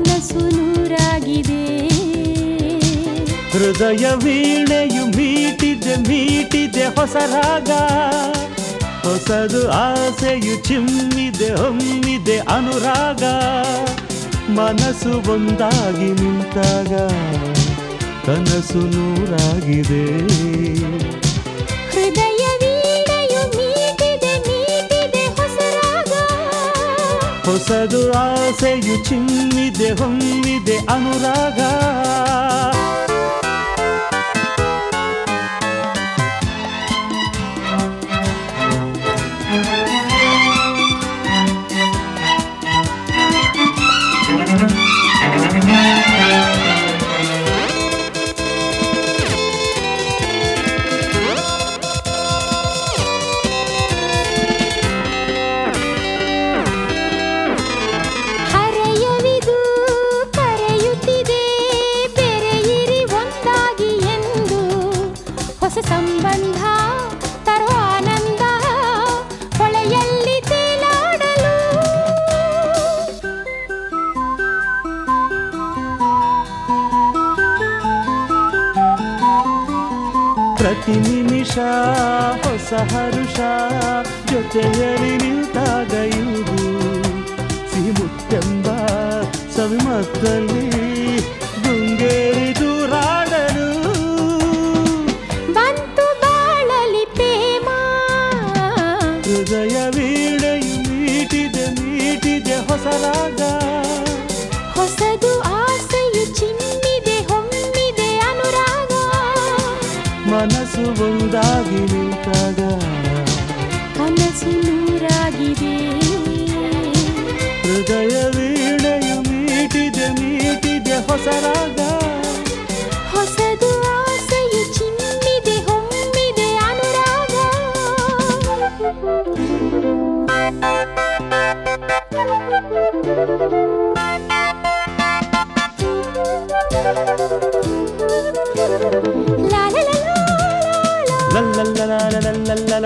ಮನಸ್ಸು ನೂರಾಗಿದೆ ಹೃದಯ ವೀಣೆಯು ಮೀಟಿದೆ ಮೀಟಿದೆ ಹೊಸ ರಾಗ ಹೊಸದು ಆಸೆಯು ಚಿಮ್ಮಿದೆ ಹೊಮ್ಮಿದೆ ಅನುರಾಗ ಮನಸ್ಸು ಒಂದಾಗಿ ನಿಂತಾಗ ಕನಸು ನೂರಾಗಿದೆ ಹೃದಯ ವೀಣೆಯು ಮೀಟಿದೆ ಮೀಟಿದೆ ಹೊಸ ರಾಗ ಹೊಸದು ಆಸೆಯು ಚಿಮ್ಮಿದೆ ಹೊಮ್ಮಿದೆ ಅನುರಾಗ ಹರೆಯವಿದು ಕರೆಯುತ್ತಿದೆ ಬೆರೆಯಿರಿ ಒಂದಾಗಿ ಎಂದು ಹೊಸ ಸಂಬಂಧ ತರೋ ಆನಂದ ಹೊಳೆಯಲ್ಲಿ ತೇಲಾಡಲು ಪ್ರತಿ ನಿಮಿಷ ಹೊಸ ಹರುಷ ಜೊತೆಯಲ್ಲಿ ನಿಂತಾಗ ಇರುವುದು ಸಿಹಿಮುತ್ತೆಂಬ ಸವಿಮತ್ತಲ್ಲಿ ಗುಂಗೇರಿ ದೂರಾಡಲು ಬಂತು ಬಾಳಲಿ ಪ್ರೇಮ ಹೃದಯ ವೀಣೆಯು ಮೀಟಿದೆ ಮೀಟಿದೆ ಹೊಸ ರಾಗ ಹೊಸದು ಆಸೆಯು ಚಿಮ್ಮಿದೆ ಹೊಮ್ಮಿದೆ ಅನುರಾಗ ಮನಸ್ಸು ಒಂದಾಗಿ ನಿಂತಾಗ ಕನಸು ನೂರಾಗಿದೆ ಹೃದಯ ವೀಣೆಯು ಮೀಟಿದೆ ಮೀಟಿದೆ ಹೊಸ ರಾಗ ಹೊಸದು ಆಸೆಯು ಚಿಮ್ಮಿದೆ ಹೊಮ್ಮಿದೆ ಅನುರಾಗ ಲಾ ಲಾ ಲಾ ಲಾ ಲಾ ಲಾ.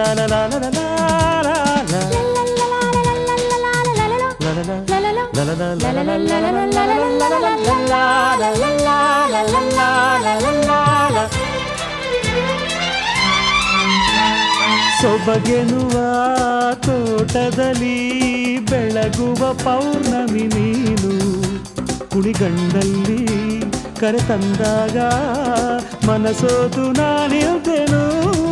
ಸೊಬಗೆನುವ ತೋಟದಲ್ಲಿ ಬೆಳಗುವ ಪೌರ್ಣಮಿ ನೀನು ಕುಣಿಗಂಡಲ್ಲಿ ಕರೆತಂದಾಗ ಮನಸೋದು ನಾನಿಲ್ದೆನು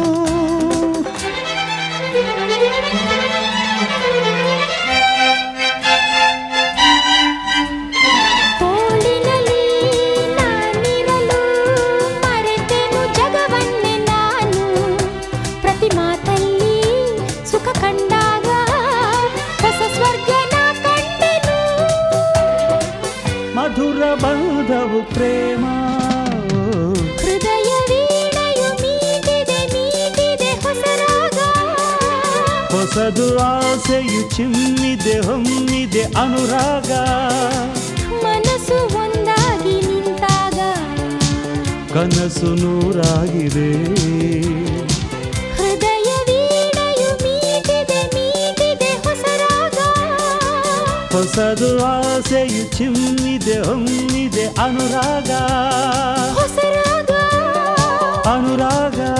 ತೋಳಿನಲ್ಲಿ ನಾನಿರಲು ಮರೆತೆನು ಜಗವನ್ನೇ ನಾನು ಪ್ರತಿ ಮಾತಲ್ಲಿ ಸುಖ ಕಂಡಾಗ ಹೊಸ ಸ್ವರ್ಗನ ಕಂಡೆನು ಮಧುರ ಬಂಧವು ಪ್ರೇಮ ಹೃದಯ ವೀಣೆಯು ಮೀಟಿದೆ ಮೀಟಿದೆ ಹೊಸ ರಾಗ ಹೊಸದು ಆಸೆಯು ಚಿಮ್ಮಿದೆ ಹೊಮ್ಮಿದೆ ಅನುರಾಗ ಮನಸ್ಸು ಒಂದಾಗಿ ನಿಂತಾಗ ಕನಸು ನೂರಾಗಿದೆ ಹೃದಯ ವೀಣೆಯು ಮೀಟಿದೆ ಮೀಟಿದೆ ಹೊಸ ರಾಗ ಹೊಸದು ಆಸೆಯು ಚಿಮ್ಮಿದೆ ಹೊಮ್ಮಿದೆ ಅನುರಾಗ ಹೊಸ ರಾಗ ಅನುರಾಗ